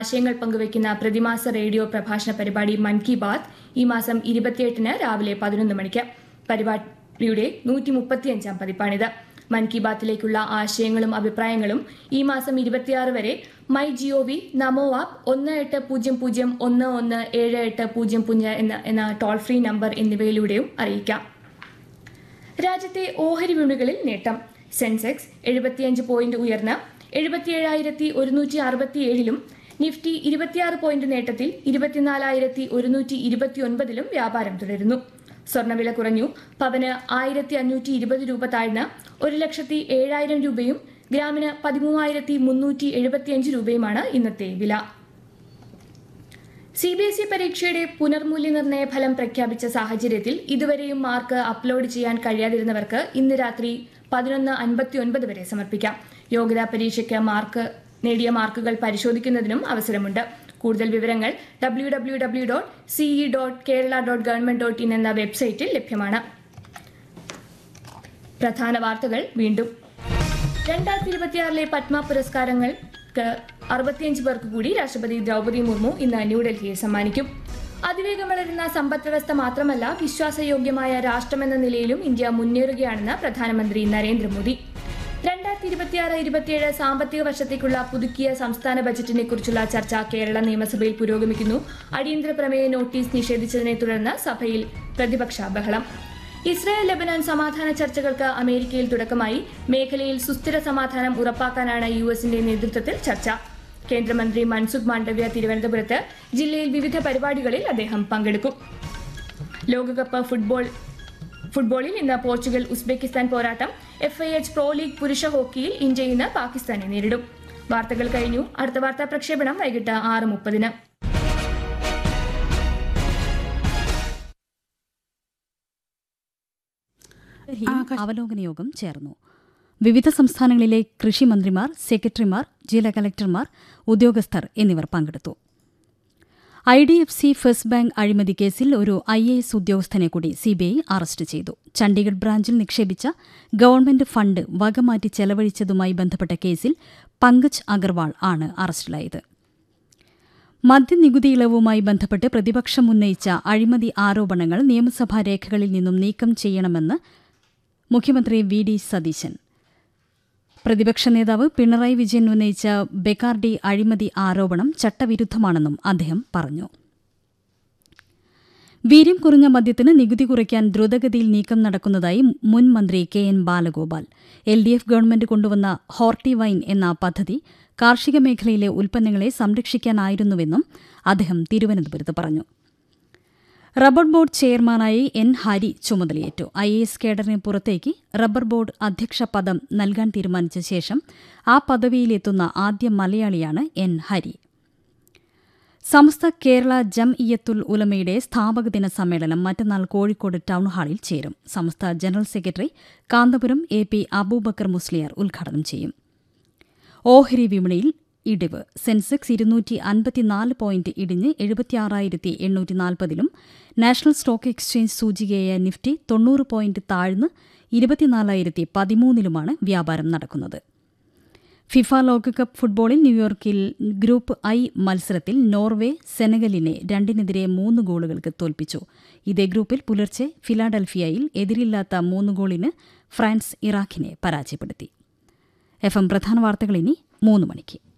ആശയങ്ങൾ പങ്കുവയ്ക്കുന്ന പ്രതിമാസ റേഡിയോ പ്രഭാഷണ പരിപാടി മൻ കി ബാത് ഈ മാസം ഇരുപത്തിയെട്ടിന് രാവിലെ പതിനൊന്ന് മണിക്ക് പരിപാടിയുടെ നൂറ്റി മുപ്പത്തിയഞ്ചാം പതിപ്പാണിത് മൻ കി ബാത്തിലേക്കുള്ള ആശയങ്ങളും അഭിപ്രായങ്ങളും ഈ മാസം ഇരുപത്തിയാറ് വരെ മൈ ജിഒവി നമോ ആപ്പ് ഒന്ന് എട്ട് പൂജ്യം പൂജ്യം ഒന്ന് ഒന്ന് ഏഴ് എട്ട് പൂജ്യം പൂജ്യം എന്ന എന്ന ടോൾ ഫ്രീ നമ്പർ എന്നിവയിലൂടെയും അറിയിക്കാം രാജ്യത്തെ ഓഹരി വിപണികളിൽ നേട്ടം സെൻസെക്സ് എഴുപത്തിയഞ്ച് പോയിന്റ് ഉയർന്ന് എഴുപത്തിയേഴായിരത്തി ഒരുന്നൂറ്റി അറുപത്തിയേഴിലും നിഫ്റ്റി ഇരുപത്തിയാറ് പോയിന്റ് നേട്ടത്തിൽ ഇരുപത്തിനാലായിരത്തി ഒരുന്നൂറ്റി ഇരുപത്തിയൊൻപതിലും വ്യാപാരം തുടരുന്നു സ്വർണ്ണവില കുറഞ്ഞു പവന് ആയിരത്തി അഞ്ഞൂറ്റി ഇരുപത് രൂപ താഴ്ന്ന് ഒരു ലക്ഷത്തി ഏഴായിരം രൂപയും ഗ്രാമിന് പതിമൂവായിരത്തി മുന്നൂറ്റി എഴുപത്തിയഞ്ച് രൂപയുമാണ് ഇന്നത്തെ വില സി ബി എസ് ഇ പരീക്ഷയുടെ പുനർമൂല്യനിർണ്ണയ ഫലം പ്രഖ്യാപിച്ച സാഹചര്യത്തിൽ ഇതുവരെയും മാർക്ക് അപ്ലോഡ് ചെയ്യാൻ കഴിയാതിരുന്നവർക്ക് ഇന്ന് രാത്രി പതിനൊന്ന് അൻപത്തിയൊൻപത് വരെ സമർപ്പിക്കാം യോഗ്യതാ പരീക്ഷയ്ക്ക് മാർക്ക് നേടിയ മാർക്കുകൾ പരിശോധിക്കുന്നതിനും അവസരമുണ്ട് കൂടുതൽ വിവരങ്ങൾ W W W dot CE dot Kerala dot government dot in എന്ന വെബ്സൈറ്റിൽ ലഭ്യമാണ് പ്രധാന വാർത്തകൾ വീണ്ടും രണ്ടായിരത്തി ഇരുപത്തിയാറിലെ പത്മ പുരസ്കാരങ്ങൾക്ക് അറുപത്തിയഞ്ച് പേർക്ക് കൂടി രാഷ്ട്രപതി ദ്രൗപദി മുർമു ഇന്ന് ന്യൂഡൽഹിയിൽ സമ്മാനിക്കും അതിവേഗം വളരുന്ന സമ്പദ് വ്യവസ്ഥ മാത്രമല്ല വിശ്വാസയോഗ്യമായ രാഷ്ട്രമെന്ന നിലയിലും ഇന്ത്യ മുന്നേറുകയാണെന്ന് പ്രധാനമന്ത്രി നരേന്ദ്രമോദി രണ്ടായിരത്തി ഇരുപത്തിയാറ് ഇരുപത്തിയേഴ് സാമ്പത്തിക വർഷത്തേക്കുള്ള പുതുക്കിയ സംസ്ഥാന ബജറ്റിനെ കുറിച്ചുള്ള ചർച്ച കേരള നിയമസഭയിൽ പുരോഗമിക്കുന്നു അടിയന്തര പ്രമേയ നോട്ടീസ് നിഷേധിച്ചതിനെ തുടർന്ന് സഭയിൽ പ്രതിപക്ഷ ബഹളം ഇസ്രായേൽ ലബനാൻ സമാധാന ചർച്ചകൾക്ക് അമേരിക്കയിൽ തുടക്കമായി മേഖലയിൽ സുസ്ഥിര സമാധാനം ഉറപ്പാക്കാനാണ് യു എസിന്റെ നേതൃത്വത്തിൽ ചർച്ച കേന്ദ്രമന്ത്രി മൻസുഖ് മാണ്ഡവ്യ തിരുവനന്തപുരത്ത് ജില്ലയിൽ വിവിധ പരിപാടികളിൽ അദ്ദേഹം പങ്കെടുക്കും ലോകകപ്പ് ഫുട്ബോൾ ഫുട്ബോളിൽ ഇന്ന് പോർച്ചുഗൽ ഉസ്ബെക്കിസ്ഥാൻ പോരാട്ടം F I H pro league പുരുഷ ഹോക്കിയിൽ ഇന്ത്യ ഇന്ന് പാകിസ്ഥാനെ നേരിടും വാർത്തകൾ കഴിഞ്ഞു അടുത്ത വാർത്താ പ്രക്ഷേപണം വൈകിട്ട് ആറ് മുപ്പതിന് അവലോകന യോഗം ചേർന്നു വിവിധ സംസ്ഥാനങ്ങളിലെ കൃഷിമന്ത്രിമാർ സെക്രട്ടറിമാർ ജില്ലാ കലക്ടർമാർ ഉദ്യോഗസ്ഥർ എന്നിവർ പങ്കെടുത്തു I D F C first bank അഴിമതി കേസിൽ ഒരു ഐ എ എസ് ഉദ്യോഗസ്ഥനെ കൂടി സിബിഐ അറസ്റ്റ് ചെയ്തു ചണ്ഡീഗഡ് ബ്രാഞ്ചിൽ നിക്ഷേപിച്ച ഗവൺമെന്റ് ഫണ്ട് വകമാറ്റി ചെലവഴിച്ചതുമായി ബന്ധപ്പെട്ട കേസിൽ പങ്കജ് അഗർവാൾ ആണ് അറസ്റ്റിലായത് മദ്യനികുതി ഇളവുമായി ബന്ധപ്പെട്ട് പ്രതിപക്ഷം ഉന്നയിച്ച അഴിമതി ആരോപണങ്ങൾ നിയമസഭാ രേഖകളിൽ നിന്നും നീക്കം ചെയ്യണമെന്ന് മുഖ്യമന്ത്രി വി ഡി സതീശൻ പ്രതിപക്ഷ നേതാവ് പിണറായി വിജയൻ ഉന്നയിച്ച ബെക്കാർഡി അഴിമതി ആരോപണം ചട്ടവിരുദ്ധമാണെന്നും അദ്ദേഹം പറഞ്ഞു വീര്യം കുറഞ്ഞ മദ്യത്തിന് നികുതി കുറയ്ക്കാൻ ദ്രുതഗതിയിൽ നീക്കം നടക്കുന്നതായി മുൻ മന്ത്രി K N Balagopal L D F government കൊണ്ടുവന്ന ഹോർട്ടി വൈൻ എന്ന പദ്ധതി കാർഷിക മേഖലയിലെ ഉൽപ്പന്നങ്ങളെ സംരക്ഷിക്കാനായിരുന്നുവെന്നും അദ്ദേഹം തിരുവനന്തപുരത്ത് പറഞ്ഞു റബ്ബർ ബോർഡ് ചെയർമാനായി എൻ ഹരി ചുമതലയേറ്റു ഐ എ എസ് കേഡറിന് പുറത്തേക്ക് റബ്ബർ ബോർഡ് അധ്യക്ഷ പദം നൽകാൻ തീരുമാനിച്ച ശേഷം ആ പദവിയിലെത്തുന്ന ആദ്യ മലയാളിയാണ് എൻ ഹരി സമസ്ത കേരള ജം ഇയത്തുൽ ഉലമയുടെ സ്ഥാപക ദിന സമ്മേളനം മറ്റന്നാൾ കോഴിക്കോട് ടൗൺ ഹാളിൽ ചേരും സംസ്ഥ general secretary Kanthapuram A P Abubakar Musliyar ഉദ്ഘാടനം ചെയ്യും ഓഹരി വിപണിയിൽ ഇടിവ് സെൻസെക്സ് ഇരുന്നൂറ്റി അൻപത്തിനാല് പോയിന്റ് ഇടിഞ്ഞ് എഴുപത്തിയാറായിരത്തി എണ്ണൂറ്റി നാൽപ്പതിലും നാഷണൽ സ്റ്റോക്ക് എക്സ്ചേഞ്ച് സൂചികയായ നിഫ്റ്റി തൊണ്ണൂറ് പോയിന്റ് താഴ്ന്ന് ഇരുപത്തിനാലായിരത്തി പതിമൂന്നിലുമാണ് വ്യാപാരം നടക്കുന്നത് ഫിഫ ലോകകപ്പ് ഫുട്ബോളിൽ ന്യൂയോർക്കിൽ ഗ്രൂപ്പ് ഐ മത്സരത്തിൽ നോർവേ സെനഗലിനെ രണ്ടിനെതിരെ മൂന്ന് ഗോളുകൾക്ക് തോൽപ്പിച്ചു ഇതേ ഗ്രൂപ്പിൽ പുലർച്ചെ ഫിലാഡൽഫിയയിൽ എതിരില്ലാത്ത മൂന്ന് ഗോളിന് ഫ്രാൻസ് ഇറാഖിനെ പരാജയപ്പെടുത്തി എഫ് എം പ്രധാന വാർത്തകൾ ഇനി മൂന്ന് മണിക്ക്